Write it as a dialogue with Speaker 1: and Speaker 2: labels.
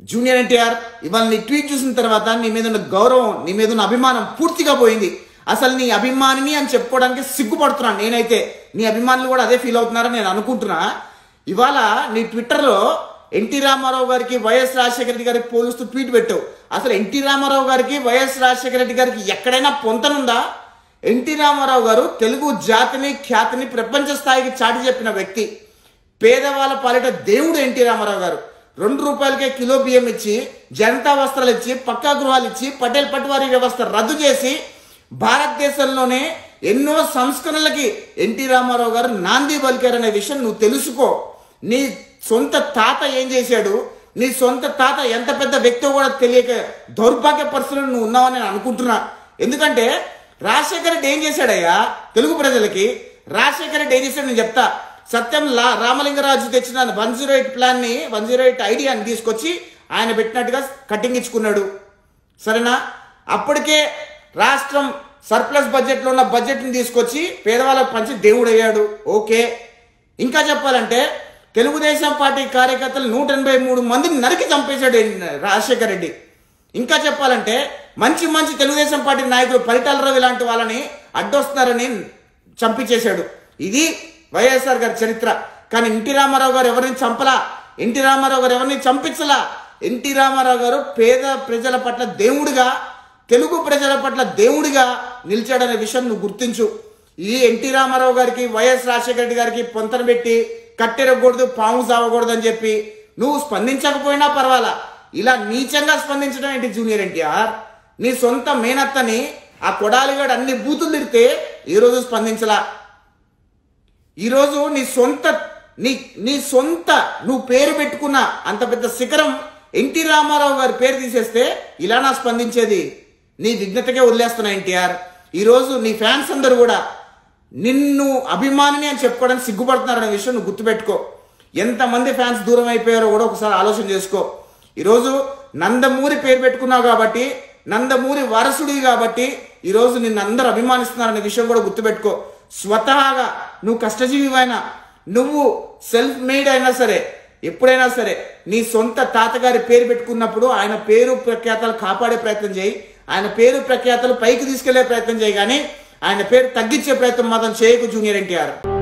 Speaker 1: junior NTR ఇవాళ నీ tweet చూసిన తర్వాత నీ మీద ఉన్న గౌరవం నీ మీద ఉన్న అభిమానం పూర్తిగా పోయింది అసలు నీ అభిమానిని అని చెప్పుకోవడానికి సిగ్గుపడుతున్నాను నేనైతే నీ అభిమానులు కూడా అదే ఫీల్ అవుతున్నారని నేను అనుకుంటున్నా ఇవాళ నీ ట్విట్టర్లో ఎన్టీ రామారావు గారికి వైఎస్ రాజశేఖర రెడ్డి గారికి పోలుస్తూ ట్వీట్ పెట్టావు అసలు ఎన్టీ రామారావు గారికి వైఎస్ రాజశేఖర రెడ్డి గారికి ఎక్కడైనా పొంతనుందా ఎన్టీ రామారావు గారు తెలుగు జాతిని ఖ్యాతిని ప్రపంచ స్థాయికి చాటి చెప్పిన వ్యక్తి పేదవాళ్ళ పాలిట దేవుడు ఎన్టీ రామారావు గారు రెండు రూపాయలకే కిలో బియ్యం ఇచ్చి జనతా వస్త్రాలు ఇచ్చి పక్కా గృహాలు ఇచ్చి పటేల్ పట్వారీ వ్యవస్థ రద్దు చేసి భారతదేశంలోనే ఎన్నో సంస్కరణలకి ఎన్టీ రామారావు గారు నాంది పలికారనే విషయం నువ్వు తెలుసుకో నీ సొంత తాత ఏం చేశాడు నీ సొంత తాత ఎంత పెద్ద వ్యక్తో కూడా తెలియక దౌర్భాగ్య పరిస్థితులు నువ్వు ఉన్నావని నేను అనుకుంటున్నా ఎందుకంటే రాజశేఖర రెడ్డి ఏం చేశాడయ్యా తెలుగు ప్రజలకి రాజశేఖర రెడ్డి ఏం చేశాడు నేను చెప్తా సత్యం లా రామలింగరాజు తెచ్చిన వన్ జీరో ఎయిట్ ప్లాన్ ని వన్ జీరో ఎయిట్ ఐడియాని తీసుకొచ్చి ఆయన పెట్టినట్టుగా కటింగ్ ఇచ్చుకున్నాడు సరేనా అప్పటికే రాష్ట్రం సర్ప్లస్ బడ్జెట్లో ఉన్న బడ్జెట్ని తీసుకొచ్చి పేదవాళ్ళకు పంచి దేవుడు అయ్యాడు ఓకే ఇంకా చెప్పాలంటే తెలుగుదేశం పార్టీ కార్యకర్తలు నూట ఎనభై మూడు మందిని నరికి చంపేశాడు రాజశేఖర రెడ్డి ఇంకా చెప్పాలంటే మంచి మంచి తెలుగుదేశం పార్టీ నాయకులు పరిటాల రవి లాంటి వాళ్ళని అడ్డొస్తున్నారని చంపించేశాడు ఇది వైఎస్ఆర్ గారి చరిత్ర కానీ ఎన్టీ రామారావు గారు ఎవరిని చంపలా ఎన్టీ రామారావు గారు ఎవరిని చంపించలా ఎన్టీ రామారావు గారు పేద ప్రజల పట్ల దేవుడిగా తెలుగు ప్రజల పట్ల దేవుడిగా నిలిచాడనే విషయం నువ్వు గుర్తించు ఈ ఎన్టీ రామారావు గారికి వైఎస్ రాజశేఖర రెడ్డి గారికి పొంతన పెట్టి కట్టెరగకూడదు పాము సావకూడదు అని చెప్పి నువ్వు స్పందించకపోయినా పర్వాలా ఇలా నీచంగా స్పందించడం ఏంటి జూనియర్ ఎన్టీఆర్ నీ సొంత మేనత్తని ఆ కొడాలిగాడు అన్ని బూతులు తిడితే ఈ రోజు స్పందించలా ఈరోజు నీ సొంత నీ నీ సొంత నువ్వు పేరు పెట్టుకున్న అంత పెద్ద శిఖరం ఎన్టీ రామారావు గారి పేరు తీసేస్తే ఇలా నా స్పందించేది నీ విఘ్నతకే వదిలేస్తున్నా ఎన్టీఆర్ ఈరోజు నీ ఫ్యాన్స్ అందరూ కూడా నిన్ను అభిమానిని అని చెప్పుకోవడానికి సిగ్గుపడుతున్నారనే విషయం నువ్వు గుర్తుపెట్టుకో ఎంతమంది ఫ్యాన్స్ దూరం అయిపోయారో కూడా ఒకసారి ఆలోచన చేసుకో ఈరోజు నందమూరి పేరు పెట్టుకున్నావు కాబట్టి నందమూరి వారసుడివి కాబట్టి ఈరోజు నిన్ను అందరూ అభిమానిస్తున్నారనే విషయం కూడా గుర్తుపెట్టుకో స్వతహాగా నువ్వు కష్టజీవివైనా నువ్వు సెల్ఫ్ మేడ్ అయినా సరే ఎప్పుడైనా సరే నీ సొంత తాతగారి పేరు పెట్టుకున్నప్పుడు ఆయన పేరు ప్రఖ్యాతలు కాపాడే ప్రయత్నం చేయి ఆయన పేరు ప్రఖ్యాతలు పైకి తీసుకెళ్లే ప్రయత్నం చేయి కానీ ఆయన పేరు తగ్గించే ప్రయత్నం మాత్రం చేయకు జూనియర్ ఎన్టీఆర్